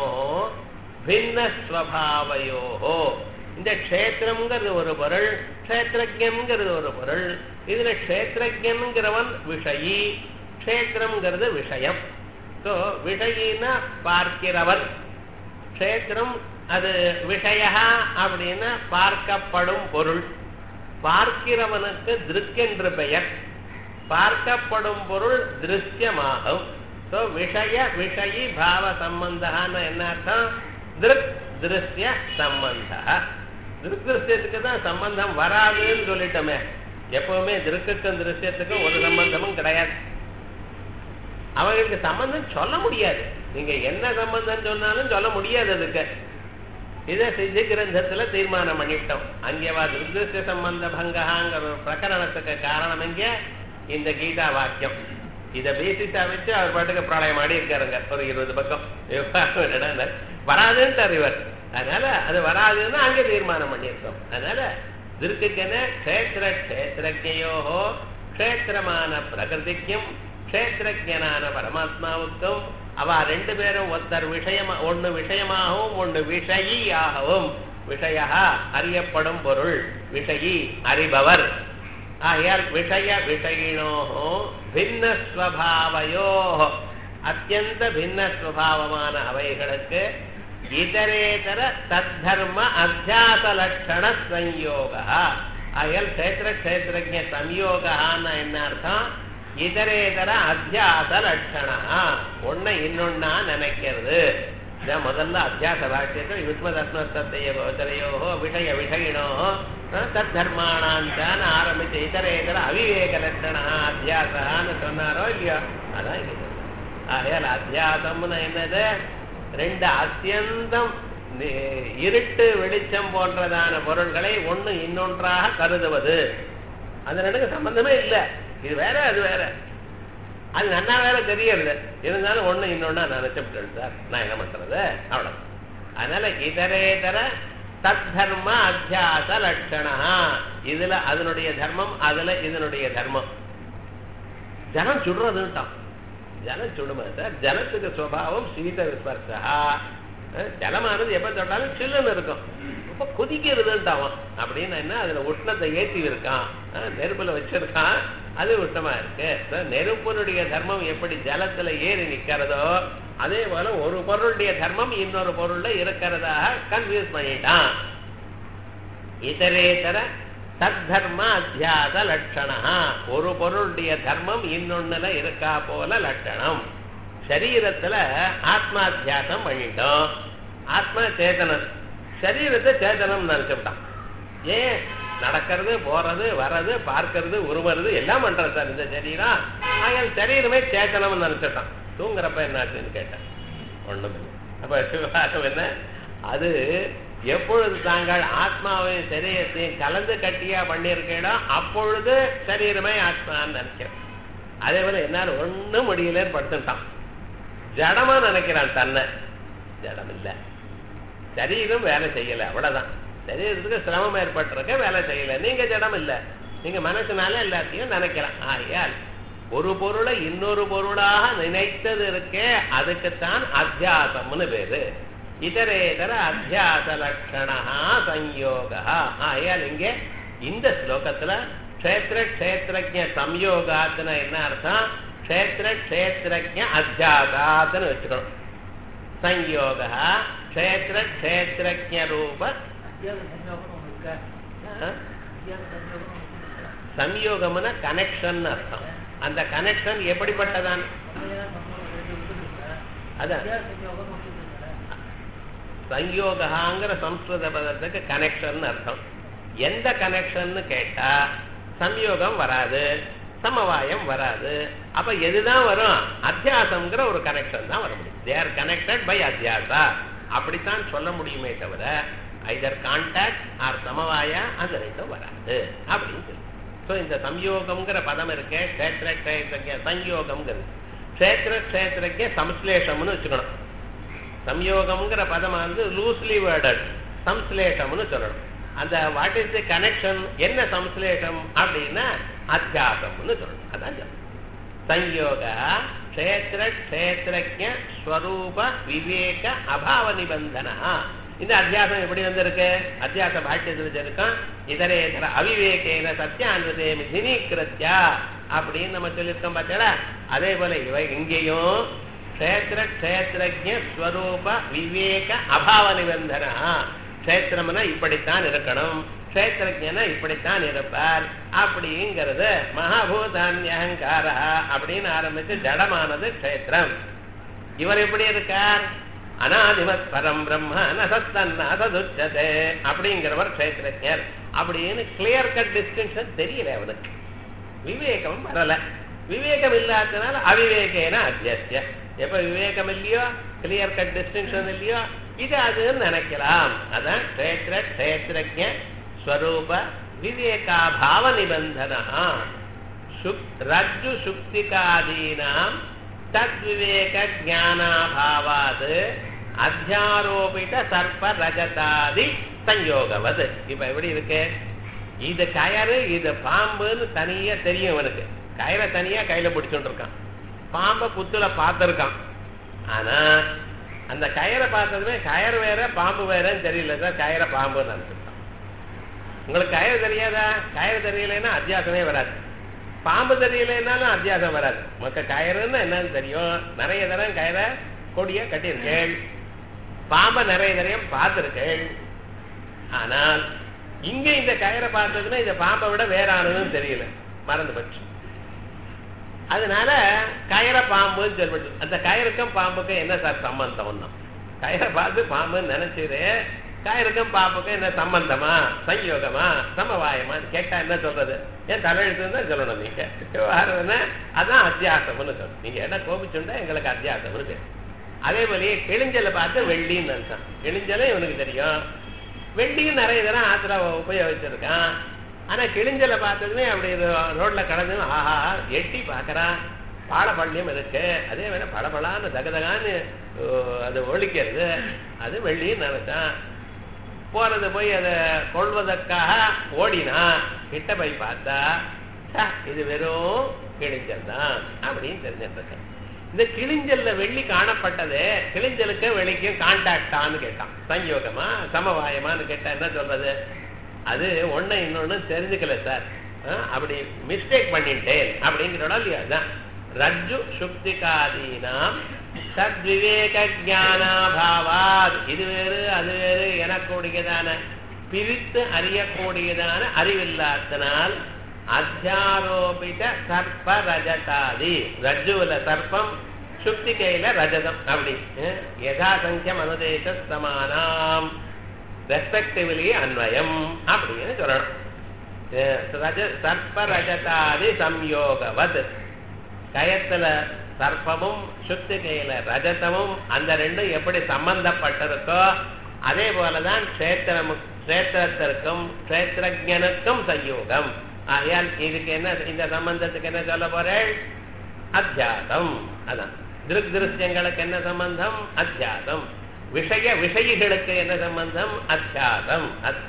பின்னஸ்வபாவையோஹோ இந்த க்ஷேத்திரம்ங்கிறது ஒரு பொருள் க்ஷேத்திரஜங்கிறது ஒரு பொருள் இதுல க்ஷேத்திரஜன்கிறவன் விஷயி க்ஷேத்திரம்ங்கிறது விஷயம் ஸோ விஷயின்னா பார்க்கிறவன் க்ஷேத்திரம் அது விஷய அப்படின்னா பார்க்கப்படும் பொருள் பார்க்கிறவனுக்கு திருக் என்று பெயர் பார்க்கப்படும் பொருள் திருஷ்யமாகும் ஸோ விஷய விஷயி பாவ சம்பந்தான்னு என்ன அர்த்தம் திருக் திருஷ்ய சம்பந்த திருக் திருஷ்யத்துக்கு தான் சம்பந்தம் வராதுன்னு சொல்லிட்டோமே எப்பவுமே திருக்குக்கும் திருஷ்யத்துக்கும் ஒரு சம்பந்தமும் கிடையாது அவங்களுக்கு சம்பந்தம் சொல்ல முடியாது நீங்க என்ன சம்பந்தம் சொன்னாலும் சொல்ல முடியாது அதுக்கு இதை சித்தி கிரந்தத்துல தீர்மானம் பண்ணிவிட்டோம் அங்கேவா திருஷ்ய சம்பந்த பங்காங்கிற ஒரு பிரகரணத்துக்கு காரணம் எங்க இந்த கீதா வாக்கியம் இதை பேசிட்டா வச்சு அவர் பாட்டுக்கு பிரளயம் ஆடி இருக்காருங்க ஒரு இருபது பக்கம் வராதுன்ட்டார் இவர் அதனால அது வராதுன்னு அங்கே தீர்மானம் பண்ணியிருக்கோம் அதனால திருக்குக்கென க்ஷேத்திர க்ஷேத்திரஜயோஹோ க்ஷேத்திரமான பிரகிருதிக்கும் க்ஷேத்திரஜனான பரமாத்மாவுக்கும் அவ ரெண்டு பேரும் ஒருத்தர் விஷயமா ஒண்ணு விஷயமாகவும் ஒண்ணு விஷயியாகவும் விஷய அறியப்படும் பொருள் விஷயி அறிபவர் ஆகையால் விஷய விஷயினோ பின்னஸ்வபாவையோ அத்தியந்த பின்னஸ்வபாவமான அவைகளுக்கு இதரேதர தத்தர்ம அத்தியாச லட்சண சம்யோக ஆகையால் கஷேத்திர கஷேத்திரஜ சம்யோகான்னு என்ன அர்த்தம் இதரேதர அத்தியாச லட்சணா ஒன்ன இன்னொன்னா நினைக்கிறது இதான் முதல்ல அத்தியாச வாக்கியத்தில் யுஷ்மதஸ்மத்தைய கோச்சரையோ விஷய விஷயினோ தர்மானான் ஆரம்பிச்ச இதரேதர அவிவேக லட்சணா அத்தியாசான்னு சொன்னாரோ இல்லையோ அதான் இங்க ஆகையால் அத்தியாசம்னு என்னது ரெண்டு அத்தியந்தம் இருட்டு வெளிச்சம் போன்றதான பொருள்களை ஒண்ணு இன்னொன்றாக கருதுவது அது ரெண்டுக்கு சம்பந்தமே இல்லை இது வேற அது வேற அது நன்னா வேற தெரியறது இருந்தாலும் ஒண்ணு இன்னொன்னா நினைச்சுட்டேன் சார் நான் என்ன பண்றது அவ்வளவு அதனால இதரேதர தர்ம அத்தியாச லட்சணா இதுல அதனுடைய தர்மம் அதுல இதனுடைய தர்மம் ஜனம் சுடுறதுன்ட்டான் ஜனம் சுடுமா சார் ஜனத்துக்கு சுவாவம் சீத விஸ்பர்ஷா அஹ் ஜலமானது எப்ப தொட்டாலும் சில்லுன்னு இருக்கும் ரொம்ப கொதிக்கிறதுன்ட்டான் அப்படின்னு என்ன அதுல உஷ்ணத்தை ஏற்றி இருக்கான் அஹ் நெருப்புல வச்சிருக்கான் அது உஷ்ணமா இருக்கு So, நெருப்பினுடைய தர்மம் எப்படி ஜலத்துல ஏறி நிக்கிறதோ அதே போல ஒரு பொருளுடைய தர்மம் இன்னொரு பொருள்ல இருக்கிறதாக கன்ஃபியூஸ் பண்ணிட்டான் இதரேதர தத்தர்ம அத்தியாச லட்சணா ஒரு பொருளுடைய தர்மம் இன்னொன்னுல இருக்கா போல லட்சணம் சரீரத்துல ஆத்மாத்தியாசம் பண்ணிட்டோம் ஆத்மா சேதனம் சரீரத்தை சேதனம் நினைச்சுட்டான் ஏன் நடக்கிறது போறது வர்றது பார்க்கறது உருவது எல்லாம் பண்றது சார் இந்த சரீரம் ஆகையால் சரீரமே சேத்தனம் நினைச்சிட்டான் தூங்குறப்ப என்னாச்சுன்னு கேட்டேன் ஒண்ணும் இல்லை அப்ப விவகாரம் என்ன அது எப்பொழுது தாங்கள் ஆத்மாவையும் சரீரத்தையும் கலந்து கட்டியா பண்ணியிருக்கீங்களோ அப்பொழுது சரீரமே ஆத்மான்னு நினைக்கிறேன் அதே போல என்னால் ஒண்ணும் முடியலன்னு படுத்துட்டான் ஜடமா நினைக்கிறான் தன்னை ஜடம் இல்லை சரீரம் வேலை செய்யல அவ்வளவுதான் சரீரத்துக்கு சிரமம் ஏற்பட்டிருக்க வேலை செய்யல நீங்க ஜடம் இல்ல நீங்க மனசுனால எல்லாத்தையும் நினைக்கலாம் ஆகையால் ஒரு பொருளை இன்னொரு பொருளாக நினைத்தது இருக்கே அதுக்குத்தான் அத்தியாசம்னு பேரு இதரேதர அத்தியாச லட்சணா சம்யோகா ஆகையால் இங்கே இந்த ஸ்லோகத்துல க்ஷேத்திர க்ஷேத்திரஜ சம்யோகாத்துனா என்ன அர்த்தம் க்ஷேத்திர க்ஷேத்திரஜ அத்தியாசாத்துன்னு வச்சுக்கணும் ಸಂಯೋಗ ಕ್ಷೇತ್ರ ಕ್ಷೇತ್ರಜ್ಞ ರೂಪ ಸಂಯೋಗಮನ ಕನೆಕ್ಷನ್ ಅರ್ಥ அந்த கனெக்ஷன் எப்படிப்பட்டதான் அதான் சம்யோகாங்கிற சம்ஸ்கிருத பதத்துக்கு கனெக்ஷன் அர்த்தம் எந்த கனெக்ஷன் கேட்டா சம்யோகம் வராது சமவாயம் வராது அப்ப எதுதான் வரும் அத்தியாசம்ங்கிற ஒரு கனெக்ஷன் தான் வர முடியும் தே ஆர் கனெக்டட் பை அத்தியாசா அப்படித்தான் சொல்ல முடியுமே தவிர ஐதர் கான்டாக்ட் ஆர் சமவாயா அந்த ரெண்டும் வராது அப்படின்னு சொல்லி ஸோ இந்த சம்யோகம்ங்கிற பதம் இருக்கே க்ஷேத்திர க்ஷேத்திரஜ சம்யோகம்ங்கிறது க்ஷேத்திர க்ஷேத்திரஜ சம்ஸ்லேஷம்னு வச்சுக்கணும் சம்யோகம்ங்கிற பதம் வந்து லூஸ்லி வேர்டட் சம்ஸ்லேஷம்னு சொல்லணும் அந்த வாட் இஸ் தி கனெக்ஷன் என்ன சம்ஸ்லேஷம் அப்படின்னா அத்தியாசம்னு சொல்லணும் அதான் சொல்லணும் ಸಂಯೋಗ ಕ್ಷೇತ್ರ ಕ್ಷೇತ್ರಜ್ಞ ಸ್ವರೂಪ ವಿವೇಕ ಅಭಾವ ನಿಬಂಧನ இந்த அத்தியாசம் எப்படி வந்திருக்கு அத்தியாச பாஷ்யத்தில் இருக்கும் இதர இதர அவிவேகேன சத்தியான்வதே மிதினீக்கிருத்தியா அப்படின்னு நம்ம சொல்லியிருக்கோம் பார்த்தீங்களா அதே போல இவை இங்கேயும் க்ஷேத்திர க்ஷேத்திரஜ ஸ்வரூப விவேக அபாவ நிபந்தனா க்ஷேத்திரம்னா இப்படித்தான் இருக்கணும் க்ஷேத்திரஜனா இப்படித்தான் இருப்பார் அப்படிங்கிறது மகாபூதான்யகங்கார அப்படின்னு ஆரம்பிச்சு ஜடமானது க்ஷேத்திரம் இவர் எப்படி இருக்கார் அனாதிமத் பரம் பிரம்ம நசத்தன்னதுச்சதே அப்படிங்கிறவர் க்ஷேத்திரஜர் அப்படின்னு கிளியர் கட் டிஸ்டிங்ஷன் தெரியல அவனுக்கு விவேகம் வரல விவேகம் இல்லாதனால அவிவேகேன அத்தியசிய எப்ப விவேகம் இல்லையோ கிளியர் கட் டிஸ்டிங்ஷன் இல்லையோ இது அதுன்னு நினைக்கலாம் அதான் க்ஷேத்திர க்ஷேத்திரஜ ஸ்வரூப விவேகாபாவ நிபந்தனா ரஜ்ஜு சுக்திகாதீனாம் தத்விவேக ஜானாபாவாது அத்தியாரோபித சர்ப்ப ரஜதாதி சஞ்சோகவது இப்ப எப்படி இருக்கு இது கயறு இது பாம்புன்னு தனியா தெரியும் இவனுக்கு கயிறை தனியா கையில பிடிச்சுட்டு இருக்கான் பாம்பை புத்துல பார்த்திருக்கான் ஆனா அந்த கயிறை பார்த்ததுமே கயறு வேற பாம்பு வேறன்னு தெரியல சார் கயிறை பாம்புன்னு நினைச்சிருக்கான் உங்களுக்கு கயிறு தெரியாதா கயிறு தெரியலைன்னா அத்தியாசமே வராது பாம்பு தெரியலைன்னாலும் அத்தியாசம் வராது மக்க கயிறுன்னு என்னன்னு தெரியும் நிறைய தரம் கயிறை கொடிய கட்டியிருக்கேள் பாம்பை நிறைய தரம் பார்த்திருக்கேள் ஆனால் இங்க இந்த கயிறை பார்த்ததுன்னா இந்த பாம்பை விட வேற ஆனதுன்னு தெரியல மறந்து போச்சு அதனால கயிறை பாம்புன்னு சொல்லப்பட்டு அந்த கயிறுக்கும் பாம்புக்கும் என்ன சார் சம்பந்தம் ஒன்றும் கயிறை பார்த்து பாம்புன்னு நினைச்சது கயிறுக்கும் பாம்புக்கும் என்ன சம்பந்தமா சயோகமா சமவாயமான்னு கேட்டா என்ன சொல்றது ஏன் தலையெழுத்து தான் சொல்லணும் நீங்க விவகாரம் என்ன அதான் அத்தியாசம்னு சொல்லணும் நீங்க என்ன கோபிச்சுண்டா எங்களுக்கு அத்தியாசம்னு தெரியும் அதே போலயே கிழிஞ்சலை பார்த்து வெள்ளின்னு நினைச்சான் கிழிஞ்சலும் இவனுக்கு தெரியும் வெள்ளியும் நிறைய தரம் ஆத்திர உபயோகிச்சிருக்கான் ஆனா கிழிஞ்சலை பார்த்ததுமே அப்படி ரோட்ல கடந்து ஆஹா எட்டி பார்க்கறான் பாலப்பள்ளியம் இருக்கு அதே வேணா பளபளான்னு தகதகான்னு அது ஒழிக்கிறது அது வெள்ளின்னு நினைச்சான் போறது போய் அதை கொள்வதற்காக ஓடினா கிட்ட போய் பார்த்தா இது வெறும் கிழிஞ்சல் தான் அப்படின்னு தெரிஞ்சிட்டு இருக்கேன் இந்த கிழிஞ்சல்ல வெள்ளி காணப்பட்டது கிழிஞ்சலுக்கு வெளிக்கும் கான்டாக்டான்னு கேட்டான் சங்கயோகமா சமவாயமான்னு கேட்டா என்ன சொல்றது அது ஒண்ணு இன்னொன்னு தெரிஞ்சுக்கல சார் ஆ, அப்படி மிஸ்டேக் பண்ணிட்டேன் அப்படிங்கிறோட இல்லையா அதான் ரஜ்ஜு சுக்திகாதீனாம் சத்விவேக ஜானாபாவாத் இது வேறு அது வேறு எனக்கூடியதான பிரித்து அறியக்கூடியதான அறிவில்லாதனால் அத்தியாரோபித சர்ப்ப ரஜதாதி ரஜ்ஜுவில் சர்ப்பம் சுக்திகையில ரஜதம் அப்படி அஹ், யதா சங்கியம் அனுதேச சமானாம் ரெஸ்பெக்டிவ்லி அன்வயம் அப்படின்னு சொல்லணும் அஹ், ரஜ சர்ப்ப ரஜதாதி சம்யோகவத் கயத்துல சர்ப்பமும் சுத்திகையில ரஜதமும் அந்த ரெண்டும் எப்படி சம்பந்தப்பட்டிருக்கோ அதே போலதான் கஷேத்திரமும் கஷேத்திரத்திற்கும் கஷேத்திரஜனுக்கும் சயோகம் ஆகையால் இதுக்கு என்ன இந்த சம்பந்தத்துக்கு என்ன சொல்ல போறேன் அத்தியாசம் அதான் திருக் திருஷ்யங்களுக்கு என்ன சம்பந்தம் அத்தியாசம் விஷய விஷயிகளுக்கு என்ன சம்பந்தம் அத்தியாசம் அத்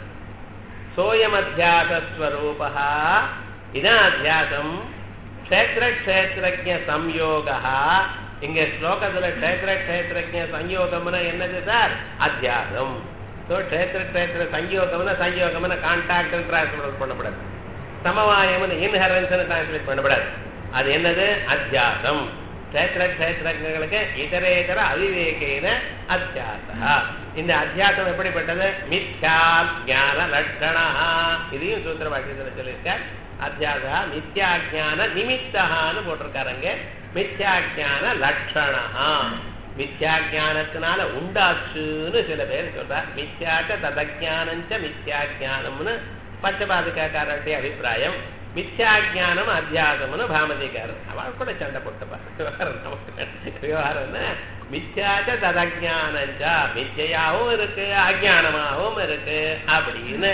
சோயம் அத்தியாசஸ்வரூபா இதான் அத்தியாசம் க்ஷேத்திர க்ஷேத்திரஜ சம்யோகா இங்க ஸ்லோகத்துல க்ஷேத்திர க்ஷேத்திரஜ சம்யோகம்னா என்னது சார் அத்தியாசம் ஸோ க்ஷேத்திர க்ஷேத்திர சம்யோகம்னா சம்யோகம்னா கான்டாக்ட் டிரான்ஸ்லேட் பண்ணக்கூடாது சமவாயம்னு இன்ஹரன்ஸ் டிரான்ஸ்லேட் பண்ணக்கூடாது அது என்னது அத்தியாசம் க்ஷேத்திர க்ஷேத்திரங்களுக்கு இதரேதர அவிவேகேன அத்தியாசா இந்த அத்தியாசம் எப்படிப்பட்டது மித்யா ஞான லட்சணா இதையும் சூத்திர பாக்கியத்தில் சொல்லியிருக்கார் அத்தியாசா மித்யா ஞான நிமித்தகான்னு போட்டிருக்காருங்க மித்யா ஞான லட்சணா மித்யா ஞானத்தினால உண்டாச்சுன்னு சில பேர் சொல்றார் மித்யாச்ச ததஜானஞ்ச மித்யா ஞானம்னு பஞ்சபாதிகாக்காரருடைய அபிப்பிராயம் மித்யா ஞானம் அத்தியாசம்னு பாமதிக்காரர் அவள் கூட சண்டை போட்டுப்பா விவகாரம் நமக்கு விவகாரம்னா மித்யாச்ச ததஜானஞ்சா மித்யாவும் இருக்கு அஜானமாகவும் இருக்கு அப்படின்னு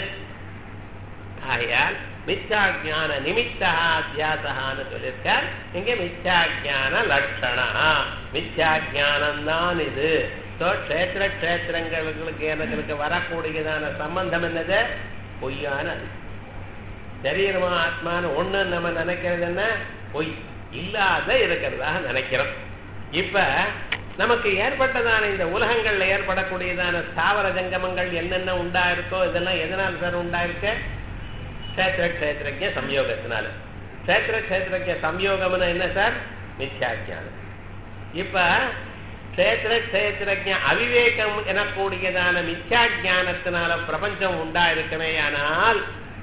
ஆகையால் மித்யாஜான நிமித்தா அத்தியாசகான்னு சொல்லியிருக்கார் இங்க மித்யாஜான லட்சணா மித்யாஜானம் தான் இது ஸோ க்ஷேத்திர க்ஷேத்திரங்களுக்கு எனக்கு வரக்கூடியதான சம்பந்தம் என்னது பொய்யான அது சரீரமா ஆத்மான்னு ஒண்ணு நம்ம நினைக்கிறது என்ன பொய் இல்லாத இருக்கிறதாக நினைக்கிறோம் இப்ப நமக்கு ஏற்பட்டதான இந்த உலகங்கள்ல ஏற்படக்கூடியதான ஸ்தாவர ஜங்கமங்கள் என்னென்ன உண்டா இருக்கோ இதெல்லாம் எதனால் சார் உண்டாயிருக்கு க்ஷேத்திர க்ஷேத்திரஜ சம்யோகத்தினால க்ஷேத்திர க்ஷேத்திரஜ சம்யோகம்னு என்ன சார் மித்யாஜானம் இப்ப க்ஷேத்திர க்ஷேத்திரஜ அவிவேகம் எனக்கூடியதான மித்யாஜானத்தினால பிரபஞ்சம் உண்டா இருக்கவே ஆனால்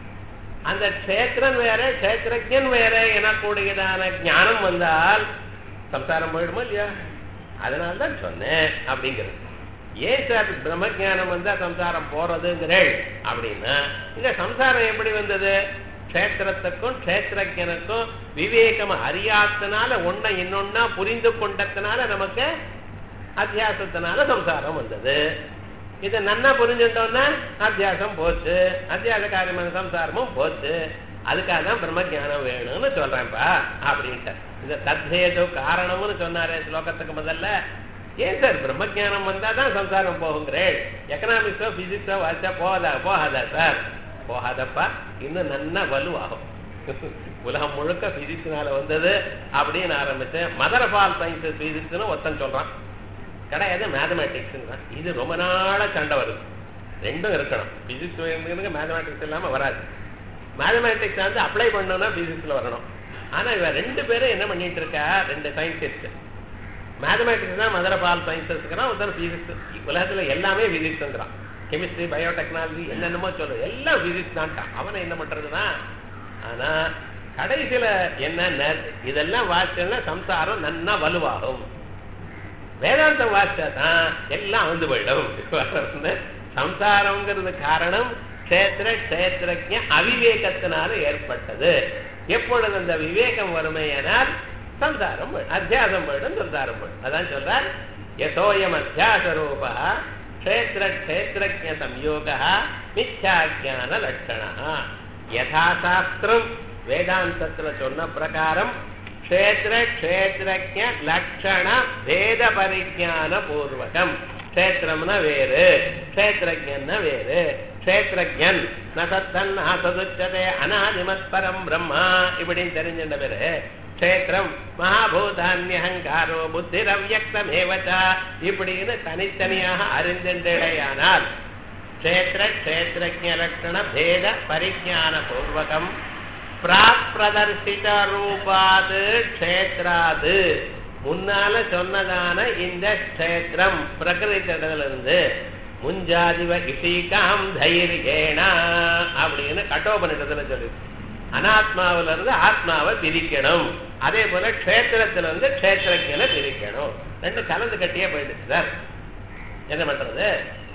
அந்த க்ஷேத்திரன் வேற க்ஷேத்திரஜன் வேற எனக்கூடியதான ஞானம் வந்தால் சம்சாரம் போயிடுமா இல்லையா அதனால தான் சொன்னேன் அப்படிங்கிறது ஏன் சார் பிரம்மஜானம் வந்தா சம்சாரம் போறதுங்கிறேள் அப்படின்னா இந்த சம்சாரம் எப்படி வந்தது க்ஷேத்திரத்துக்கும் க்ஷேத்திரஜனுக்கும் விவேகம் அறியாதனால ஒன்ன இன்னொன்னா புரிந்து கொண்டதுனால நமக்கு அத்தியாசத்தினால சம்சாரம் வந்தது இதை நன்னா புரிஞ்சுட்டோம்னா அத்தியாசம் போச்சு அத்தியாச காரியமான சம்சாரமும் போச்சு அதுக்காக தான் பிரம்மஜானம் வேணும்னு சொல்றேன்ப்பா அப்படின்ட்டு இந்த தத்ஹேது காரணம்னு சொன்னாரே ஸ்லோகத்துக்கு முதல்ல ஏன் சார் பிரம்மஜானம் வந்தா தான் சம்சாரம் போகுங்கிறேன் எக்கனாமிக்ஸோ பிசிக்ஸோ வாச்சா போகாதா போகாதா சார் போகாதப்பா இன்னும் நன்னா வலுவாகும் உலகம் முழுக்க பிசிக்ஸ்னால வந்தது அப்படின்னு ஆரம்பிச்சேன் மதர் ஆஃப் ஆல் சயின்சஸ் பிசிக்ஸ்னு ஒருத்தன் சொல்றான் கிடையாது மேத்தமேட்டிக்ஸ் இது ரொம்ப நாளா சண்டை வருது ரெண்டும் இருக்கணும் பிசிக்ஸ் மேத்தமேட்டிக்ஸ் இல்லாம வராது மேத்தமேட்டிக்ஸ் வந்து அப்ளை பண்ணணும்னா பிசிக்ஸ்ல வரணும் ஆனா இவன் ரெண்டு பேரும் என்ன பண்ணிட்டு இருக்கா ரெண்டு சயின்டிஸ்ட் மேத்தமேட்டிக்ஸ் தான் மதர் ஆஃப் ஆல் சயின்சஸ்ங்கிறான் ஒருத்தர் பிசிக்ஸ் உலகத்துல எல்லாமே பிசிக்ஸ்ங்கிறான் கெமிஸ்ட்ரி பயோடெக்னாலஜி என்னென்னமோ சொல்லு எல்லாம் பிசிக்ஸ் தான்ட்டான் அவனை என்ன பண்றதுன்னா ஆனா கடைசியில என்ன இதெல்லாம் வாசிச்சோம்னா சம்சாரம் நன்னா வலுவாகும் வேதாந்தம் வாசிச்சா தான் எல்லாம் வந்து போயிடும் சம்சாரம்ங்கிறது காரணம் க்ஷேத்திர க்ஷேத்திரஜ அவிவேகத்தினால ஏற்பட்டது எப்பொழுது அந்த விவேகம் வறுமையானால் சம்சாரம் அத்தியாசம் போயிடும் சம்சாரம் போயிடும் அதான் சொல்றார் யசோயம் அத்தியாச ரூபா க்ஷேத்திர க்ஷேத்திரஜ சம்யோக மித்யாஜான லட்சணா யதாசாஸ்திரம் வேதாந்தத்துல சொன்ன பிரகாரம் க்ஷேத்திர க்ஷேத்திரஜ லட்சண பேத பரிஜான பூர்வகம் க்ஷேத்திரம்னா வேறு க்ஷேத்திரஜன்னா வேறு க்ஷேத்திரஜன் நசத்தன் அசதுச்சதே அனாதிமத் பரம் பிரம்மா இப்படின்னு தெரிஞ்சின்ற பேரு க்ஷேத்திரம் மகாபூதான்யகங்காரோ புத்திரவ்யக்தமேவச்ச இப்படின்னு தனித்தனியாக அறிந்தின்றடையானால் க்ஷேத்திர க்ஷேத்திரஜ லட்சண பேத பரிஜான பூர்வகம் பிராப்பிரதர்சித ரூபாது க்ஷேத்ராது முன்னால சொன்னதான இந்த க்ஷேத்திரம் பிரகிருத்திலிருந்து முஞ்சாதிவ இசீகாம் தைரியேனா அப்படின்னு கட்டோபனிடத்துல சொல்லி அனாத்மாவில இருந்து ஆத்மாவை பிரிக்கணும் அதே போல க்ஷேத்திரத்துல இருந்து க்ஷேத்திரஜனை பிரிக்கணும் ரெண்டு கலந்து கட்டியே போயிடுச்சு சார் என்ன பண்றது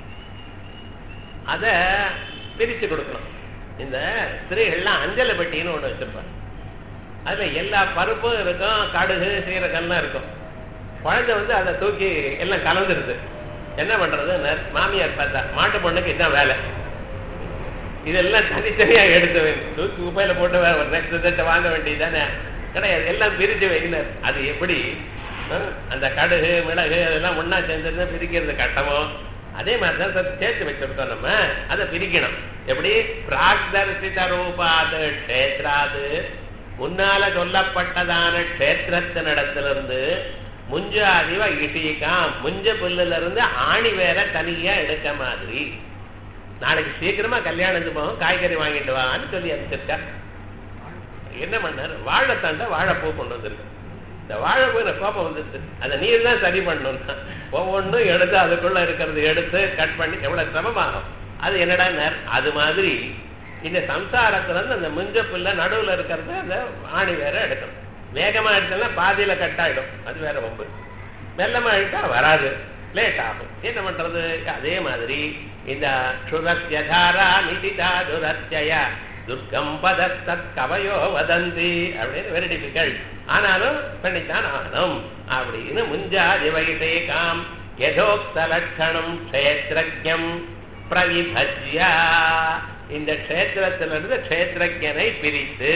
அத பிரிச்சு கொடுக்கணும் இந்த ஸ்திரீகள்லாம் அஞ்சல பெட்டின்னு ஒண்ணு வச்சிருப்பாங்க அதுல எல்லா பருப்பும் இருக்கும் கடுகு சீரகம்லாம் இருக்கும் குழந்தை வந்து அதை தூக்கி எல்லாம் கலந்துருது என்ன பண்றது நர்- மாமியார் பார்த்தா மாட்டு பொண்ணுக்கு இதான் வேலை இதெல்லாம் தனித்தனியா எடுத்து வை. தூக்கி குப்பையில போட்டு வேற ஒரு நெக்ஸ்ட் செட்டை வாங்க வேண்டியதுதானே கிடையாது எல்லாம் பிரிச்சு வைக்கினார் அது எப்படி அஹ், அந்த கடுகு மிளகு அதெல்லாம் ஒண்ணா சேர்ந்து பிரிக்கிறது கட்டமோ அதே மாதிரி தான் சார் சேர்த்து வச்சிருக்கோம் நம்ம அதை பிரிக்கணும் எப்படி பிராக்தர்சித ரூபாது க்ஷேத்ராது முன்னால சொல்லப்பட்டதான க்ஷேத்திரத்தினிடத்திலிருந்து முஞ்ச அதிவ இட்டிக்காம் முஞ்ச புல்லுல இருந்து ஆணி வேற தனியா எடுக்க மாதிரி நாளைக்கு சீக்கிரமா கல்யாணத்துக்கு போவோம் காய்கறி வாங்கிட்டு வான்னு சொல்லி அனுப்பிச்சிருக்கா என்ன பண்ணாரு வாழைத்தாண்ட வாழைப்பூ கொண்டு வந்திருக்கு இந்த வாழைப்பூ எனக்கு கோபம் வந்துருச்சு அதை நீர் தான் சரி பண்ணணும்னா ஒவ்வொன்றும் எடுத்து அதுக்குள்ள இருக்கிறது எடுத்து கட் பண்ணி எவ்வளவு சிரமமாகும் அது என்னடா அது மாதிரி இந்த சம்சாரத்துல இருந்து அந்த முஞ்ச புல்ல நடுவுல இருக்கிறது அந்த ஆணி வேற எடுக்கணும் வேகமா எடுத்தோம்னா பாதியில கட் ஆயிடும் அது வேற ரொம்ப மெல்லமா இழுத்தா வராது லேட் ஆகும் என்ன பண்றது அதே மாதிரி இந்த சுரத்யதாரா நிதிதா துரத்யய துர்க்கம் பதத்தத் கவயோ வதந்தி அப்படின்னு வெரி டிஃபிகல்ட் ஆனாலும் பண்ணித்தான் ஆகணும் அப்படின்னு முஞ்சாதி வைதே காம் யதோக்த லட்சணம் க்ஷேத்ரஜம் பிரவிபஜ்யா இந்த க்ஷேத்திரத்திலிருந்து க்ஷேத்ரஜனை பிரித்து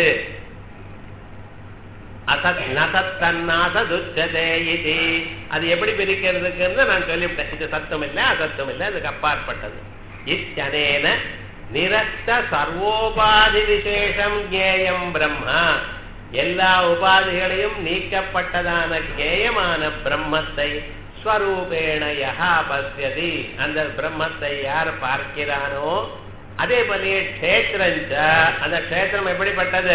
அசத் நசத் தன்னாசதுச்சதே இது அது எப்படி பிரிக்கிறதுக்குன்னு நான் சொல்லிவிட்டேன் இது சத்தம் இல்லை அசத்தம் இல்லை அதுக்கு அப்பாற்பட்டது இத்தனேன நிரஸ்த சர்வோபாதி விசேஷம் ஜேயம் பிரம்மா எல்லா உபாதிகளையும் நீக்கப்பட்டதான ஜேயமான பிரம்மத்தை ஸ்வரூபேண யஹா பசியதி அந்த பிரம்மத்தை யார் பார்க்கிறானோ அதே போலயே க்ஷேத்திரஞ்ச அந்த க்ஷேத்திரம் எப்படிப்பட்டது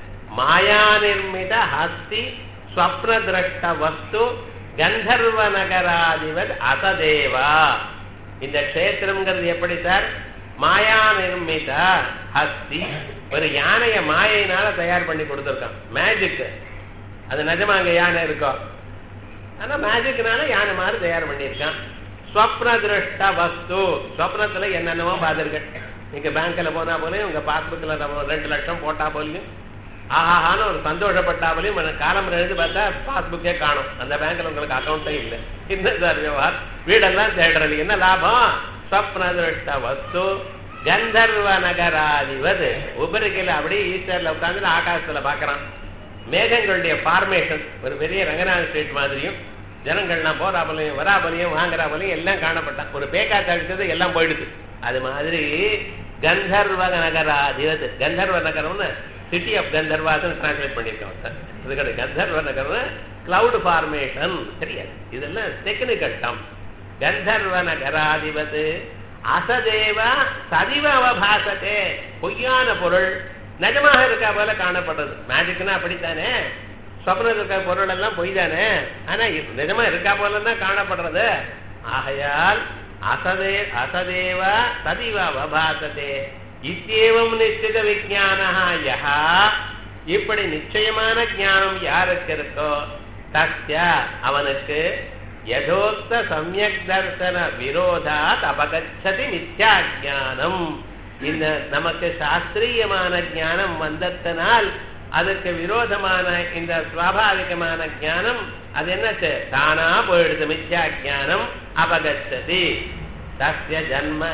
மாயா நிர்மித ஹஸ்தி ஸ்வப்ன திரஷ்ட வஸ்து கந்தர்வ நகராதிபத் அசதேவா இந்த க்ஷேத்திரம்ங்கிறது எப்படி சார் மாயா நிர்மித ஹஸ்தி ஒரு யானைய மாயையினால தயார் பண்ணி கொடுத்துருக்கான் மேஜிக் அது நிஜமா அங்க யானை இருக்கும் ஆனா மேஜிக்னால யானை மாதிரி தயார் பண்ணியிருக்கான் ஸ்வப்ன திருஷ்ட வஸ்து ஸ்வப்னத்துல என்னென்னமோ பார்த்துருக்கேன் நீங்க பேங்க்ல போனா போலயும் உங்க பாஸ்புக்ல நம்ம ரெண்டு லட்சம் போட்டா போலயும் ஆஹாஹான்னு ஒரு சந்தோஷப்பட்டா போலயும் காலம் எழுதி பார்த்தா பாஸ்புக்கே காணும் அந்த பேங்க்ல உங்களுக்கு அக்கௌண்ட்டே இல்லை என்ன சார் விவகார் வீடெல்லாம் தேடுறது என்ன லாபம் ஸ்வப்ன திருஷ்ட வஸ்து கந்தர்வ நகராதிபது உபரிக்கையில் அப்படியே ஈஸ்டர்ல உட்காந்து ஆகாசத்துல பாக்குறான் மேகங்களுடைய ஃபார்மேஷன் ஒரு பெரிய ரங்கநாத ஸ்ட்ரீட் மாதிரியும் ஜனங்கள்லாம் போறாபலையும் வராபலையும் வாங்குறாபலையும் எல்லாம் காணப்பட்டான் ஒரு பேக்காத்து அடிச்சது எல்லாம் போயிடுது அது மாதிரி கந்தர்வ நகராதிபது கந்தர்வ நகரம்னு சிட்டி ஆஃப் கந்தர்வாசன் டிரான்ஸ்லேட் பண்ணியிருக்கோம் சார் இது கிடையாது கந்தர்வ நகரம் கிளவுட் ஃபார்மேஷன் தெரியாது இதெல்லாம் டெக்னிக்கல் டம் கந்தர்வ நகராதிபது அசதேவ சதிவ அவபாசத்தே பொய்யான பொருள் நிஜமாக இருக்கா போல காணப்படுறது மேஜிக்னா அப்படித்தானே சொப்னத்தில் இருக்க பொருள் எல்லாம் பொய் தானே ஆனா இது நிஜமா இருக்கா போல தான் காணப்படுறது ஆகையால் அசதே அசதேவ சதிவ அவபாசத்தே இத்தேவம் நிச்சித விஜானா யஹா இப்படி நிச்சயமான ஞானம் யாருக்கு இருக்கோ தஸ்ய அவனுக்கு யதோக்த சமயக் தர்சன விரோதாத் அபகச்சதி மித்யா ஞானம் இந்த நமக்கு சாஸ்திரியமான ஞானம் வந்ததனால் அதுக்கு விரோதமான இந்த சுவாபாவிகமான ஞானம் அது என்ன தானா போயிடுது மித்யா ஞானம் அபகச்சதி தஸ்ய ஜன்ம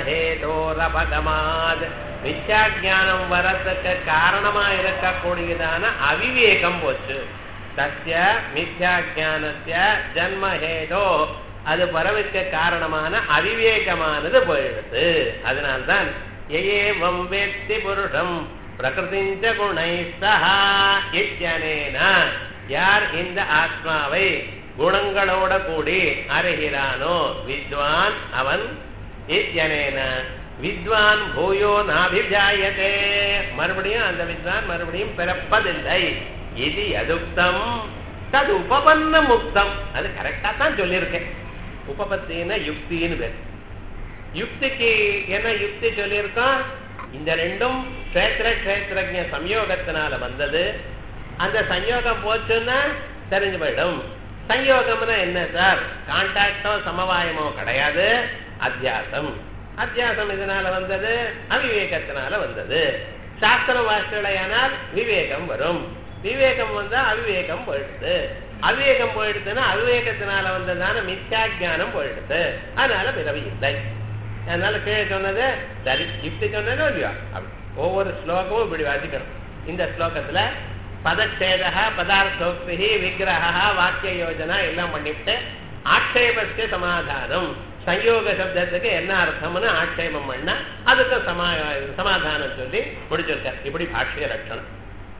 ஹேதோரபகமாத் மித்யா ஞானம் வரத்துக்கு காரணமா இருக்கக்கூடியதான அவிவேகம் போச்சு தஸ்ய மித்யா ஜானஸ்ய ஜன்ம ஹேதோ அது பரவிக்க காரணமான அவிவேகமானது போயிடுது அதனால்தான் ஏவம் வேத்தி புருஷம் பிரகிருதிஞ்ச குணை சஹா இத்தியனேன யார் இந்த ஆத்மாவை குணங்களோட கூடி அறிகிறானோ வித்வான் அவன் இத்யனேன வித்வான் பூயோ நாபிஜாயதே மறுபடியும் அந்த வித்வான் மறுபடியும் பிறப்பதில்லை இது எதுக்தம் தது உபபன்ன முக்தம் அது கரெக்டா தான் சொல்லியிருக்கேன் உபபத்தின்னா யுக்தின்னு பேர் யுக்திக்கு என்ன யுக்தி சொல்லியிருக்கோம் இந்த ரெண்டும் கஷேத்திர கஷேத்திரஜ சம்யோகத்தினால வந்தது அந்த சம்யோகம் போச்சுன்னா தெரிஞ்சு போயிடும் சம்யோகம்னா என்ன சார் கான்டாக்டோ சமவாயமோ கிடையாது அத்தியாசம் அத்தியாசம் இதனால வந்தது அவிவேகத்தினால வந்தது சாஸ்திரம் வாசிகளையானால் விவேகம் வரும் விவேகம் வந்தா அவிவேகம் போயிடுது அவிவேகம் போயிடுதுன்னா அவிவேகத்தினால வந்ததான மித்யா ஜானம் போயிடுது அதனால பிறவி இல்லை அதனால கீழே சொன்னது சரி இப்படி சொன்னதோ இல்லையா அப்படி ஒவ்வொரு ஸ்லோகமும் இப்படி வாசிக்கணும் இந்த ஸ்லோகத்துல பதச்சேதா பதார்த்தோக்தி விக்கிரகா வாக்கிய யோஜனா எல்லாம் பண்ணிவிட்டு ஆட்சேபஸ்ய சமாதானம் சயோக சப்தத்துக்கு என்ன அர்த்தம்னு ஆட்சேபம் பண்ணா அதுக்கு சமா சமாதானம் சொல்லி முடிச்சிருக்கார் இப்படி பாஷ்ய லட்சணம்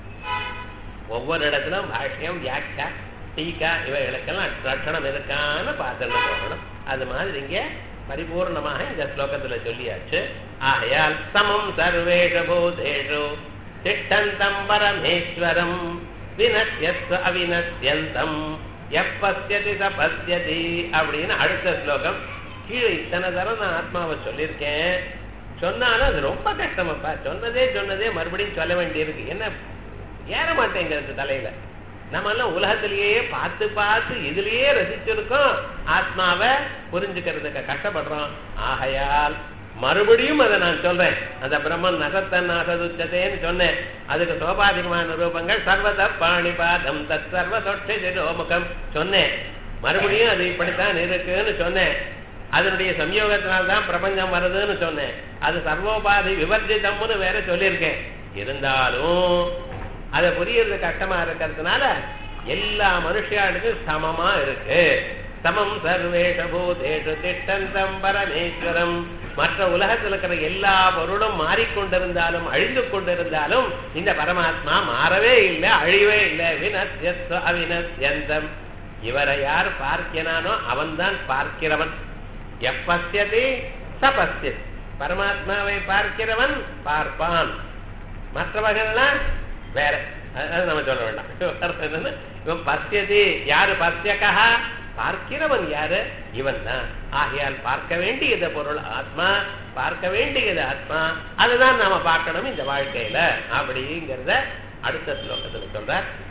ஒவ்வொரு இடத்திலும் பாஷ்யம் வியாக்கியா டீக்கா இவைகளுக்கெல்லாம் லட்சணம் இருக்கான்னு பார்த்துட்டு போகணும் அது மாதிரி இங்க பரிபூர்ணமாக இந்த ஸ்லோகத்துல சொல்லியாச்சு ஆகையால் சமம் சர்வேஷ பூதேஷு திட்டந்தம் பரமேஸ்வரம் வினத்தியஸ்வ அவினத்தியந்தம் எப்பசியதி தபஸ்யதி அப்படின்னு அடுத்த ஸ்லோகம் கீழே இத்தனை தரம் நான் ஆத்மாவை சொல்லியிருக்கேன் சொன்னாலும் அது ரொம்ப கஷ்டமாப்பா சொன்னதே சொன்னதே மறுபடியும் சொல்ல வேண்டியிருக்கு என்ன ஏற மாட்டேங்கிறது தலையில நம்ம எல்லாம் உலகத்திலேயே பார்த்து பார்த்து இதுலயே ரசிச்சிருக்கோம் ஆத்மாவை புரிஞ்சுக்கிறதுக்கு கஷ்டப்படுறோம் ஆகையால் மறுபடியும் அதை நான் சொல்றேன் அந்த பிரம்மன் நகத்தன் நாசதுச்சதேன்னு சொன்னேன் அதுக்கு சோபாதிகமான ரூபங்கள் சர்வத பாணிபாதம் தத் சர்வ தொட்டை சிரோமுகம் சொன்னேன் மறுபடியும் அது இப்படித்தான் இருக்குன்னு சொன்னேன் அதனுடைய சம்யோகத்தினால்தான் பிரபஞ்சம் வருதுன்னு சொன்னேன் அது சர்வோபாதி விவர்ஜிதம்னு வேற சொல்லியிருக்கேன் இருந்தாலும் அதை புரியறது கஷ்டமா இருக்கிறதுனால எல்லா மனுஷியாளுக்கும் சமமா இருக்கு சமம் சர்வேஷ பூதேஷு திட்டந்தம் பரமேஸ்வரம் மற்ற உலகத்தில் இருக்கிற எல்லா பொருளும் மாறிக்கொண்டிருந்தாலும் அழிந்து கொண்டிருந்தாலும் இந்த பரமாத்மா மாறவே இல்லை அழிவே இல்லை வினத்யஸ்வ அவினத்யந்தம் இவரை யார் பார்க்கிறானோ அவன்தான் பார்க்கிறவன் எப்பசியதி சபசியதி பரமாத்மாவை பார்க்கிறவன் பார்ப்பான் மற்றவர்கள்லாம் வேற அது நம்ம சொல்ல வேண்டாம் இவன் பசியதி யாரு பசியக்கா பார்க்கிறவன் யாரு இவன் தான் ஆகையால் பார்க்க வேண்டியது பொருள் ஆத்மா பார்க்க வேண்டியது ஆத்மா அதுதான் நாம பார்க்கணும் இந்த வாழ்க்கையில அப்படிங்கிறத அடுத்த ஸ்லோகத்துல சொல்ற